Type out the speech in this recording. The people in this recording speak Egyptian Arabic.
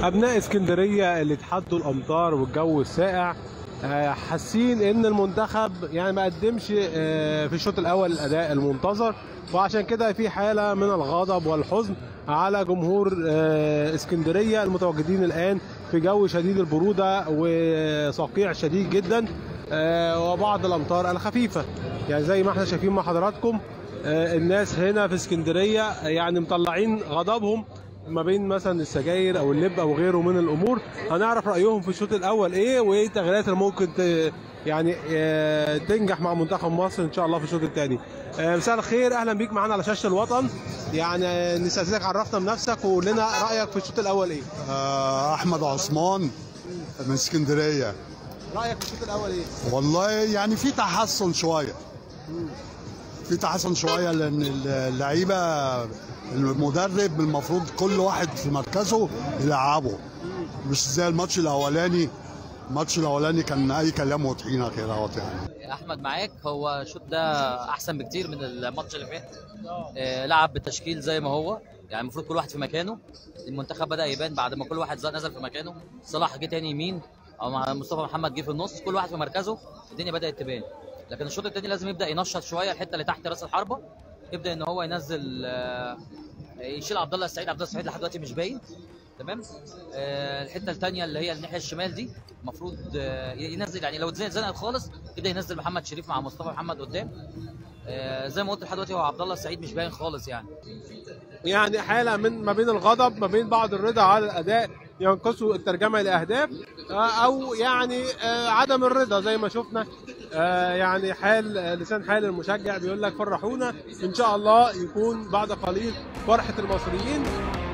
ابناء اسكندريه اللي تحدوا الامطار والجو الساقع آه، حاسين ان المنتخب يعني ما قدمش آه، في الشوط الاول الاداء المنتظر وعشان كده في حاله من الغضب والحزن على جمهور آه، اسكندريه المتواجدين الان في جو شديد البروده وصقيع شديد جدا آه، وبعض الامطار الخفيفه يعني زي ما احنا شايفين مع حضراتكم آه، الناس هنا في اسكندريه يعني مطلعين غضبهم ما بين مثلا السجاير او اللب او غيره من الامور هنعرف رايهم في الشوط الاول ايه وايه التغييرات اللي ممكن ت... يعني آه، تنجح مع منتخب مصر ان شاء الله في الشوط الثاني مساء الخير اهلا بيك معانا على شاشه الوطن يعني آه، نستاذنك عرفنا بنفسك وقول لنا رايك في الشوط الاول ايه آه، احمد عثمان من اسكندريه رايك في الشوط الاول ايه والله يعني في تحسن شويه في تحسن شويه لان اللعيبه المدرب المفروض كل واحد في مركزه يلعبه مش زي الماتش الاولاني الماتش الاولاني كان اي كلام وطحينه كده اهوت يعني احمد معاك هو الشوط ده احسن بكتير من الماتش اللي فات آه، لعب بالتشكيل زي ما هو يعني المفروض كل واحد في مكانه المنتخب بدا يبان بعد ما كل واحد ز- نزل في مكانه صلاح جه تاني يمين او مع مصطفى محمد جه في النص كل واحد في مركزه الدنيا بدات تبان لكن الشوط الثاني لازم يبدا ينشط شويه الحته اللي تحت راس الحربه يبدا ان هو ينزل آه، يشيل عبد الله السعيد عبد الله السعيد لحد دلوقتي مش باين تمام آه، الحته الثانيه اللي هي الناحيه الشمال دي المفروض آه، ينزل يعني لو اتزنق زنقت خالص يبدا ينزل محمد شريف مع مصطفى محمد قدام آه، زي ما قلت لحد دلوقتي هو عبد الله السعيد مش باين خالص يعني يعني حاله من ما بين الغضب ما بين بعض الرضا على الاداء ينقصوا الترجمه لاهداف آه، او يعني آه، عدم الرضا زي ما شفنا آه، يعني حال آه، لسان حال المشجع بيقول لك فرحونا ان شاء الله يكون بعد قليل فرحه المصريين